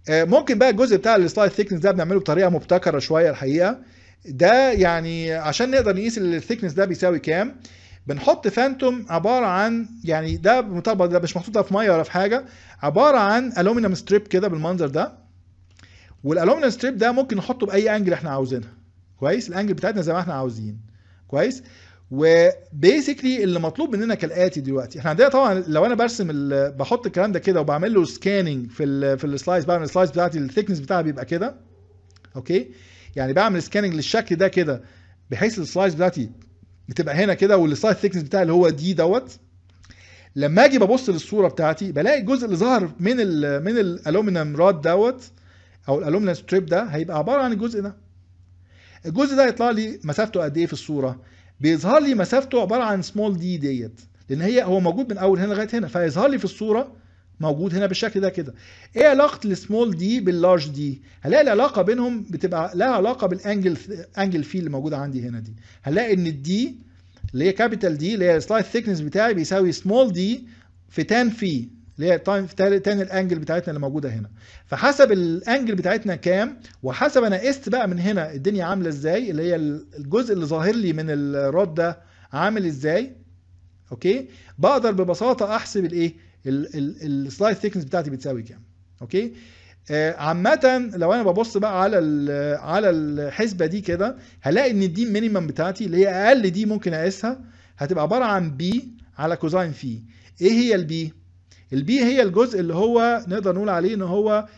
آه، ممكن بقى الجزء بتاع السلايد ثيكنس ده بنعمله بطريقه مبتكره شويه الحقيقه ده يعني عشان نقدر نقيس الثيكنس ده بيساوي كام بنحط فانتوم عباره عن يعني ده مطبق ده مش محطوط في ميه ولا في حاجه عباره عن الومنيوم ستريب كده بالمنظر ده والالومنيوم ستريب ده ممكن نحطه باي انجل احنا عاوزينها كويس الانجل بتاعتنا زي ما احنا عاوزين كويس وبيسكلي اللي مطلوب مننا كالاتي دلوقتي احنا عندنا طبعا لو انا برسم ال- بحط الكلام ده كده وبعمل له سكاننج في ال في السلايس بعمل السلايس بتاعتي الثيكنس بتاعها بيبقى كده اوكي يعني بعمل سكاننج للشكل ده كده بحيث السلايس بتاعتي بتبقى هنا كده والسلايس ثيكنس بتاعي اللي هو دي دوت لما اجي ببص للصوره بتاعتي بلاقي الجزء اللي ظهر من ال من الالومنيوم راد دوت او الالومنيوم ستريب ده هيبقى عباره عن الجزء ده الجزء ده يطلع لي مسافته قد ايه في الصوره بيظهر لي مسافته عباره عن سمول دي ديت لان هي هو موجود من اول هنا لغايه هنا فيظهر لي في الصوره موجود هنا بالشكل ده كده ايه علاقه السمول دي باللارج دي هلاقي العلاقه بينهم بتبقى لها علاقه بالانجل انجل في اللي موجوده عندي هنا دي هلاقي ان الدي اللي هي كابيتال دي اللي هي السلايد ثيكنس بتاعي بيساوي سمول دي في تان في اللي هي تايم تاني الانجل بتاعتنا اللي موجوده هنا فحسب الانجل بتاعتنا كام وحسب انا قست بقى من هنا الدنيا عامله ازاي اللي هي الجزء اللي ظاهر لي من الرod ده عامل ازاي اوكي بقدر ببساطه احسب الايه السلايد ثيكنس بتاعتي بتساوي كام اوكي آه، عامة لو انا ببص بقى على ال- على الحسبة دي كده هلاقي ان دي المينيمم بتاعتي اللي هي اقل دي ممكن اقيسها هتبقى عبارة عن بي على كوزاين في ايه هي البي البي هي الجزء اللي هو نقدر نقول عليه ان هو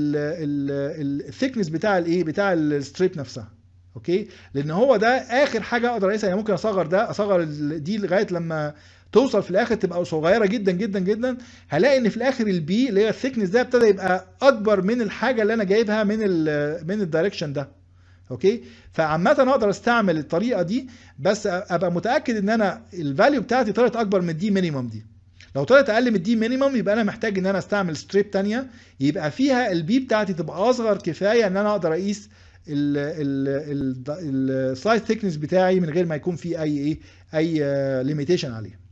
الثيكنس بتاع الايه بتاع الستريب نفسها اوكي لان هو ده اخر حاجه اقدر اقيسها يعني ممكن اصغر ده اصغر ال- دي لغايه لما توصل في الاخر تبقى صغيره جدا جدا جدا هلاقي ان في الاخر البي اللي هي الثيكنس ده ابتدى يبقى اكبر من الحاجه اللي انا جايبها من ال من الدايركشن ده اوكي فعامه اقدر استعمل الطريقه دي بس ابقى متاكد ان انا الفاليو بتاعتي طلعت اكبر من الدي مينيمم دي لو طلعت اقل من الدي مينيمم يبقى انا محتاج ان انا استعمل ستريب تانية يبقى فيها البي بتاعتي تبقى اصغر كفايه ان انا اقدر اقيس السلايد ثيكنس بتاعي من غير ما يكون في اي ايه اي ليميتيشن عليه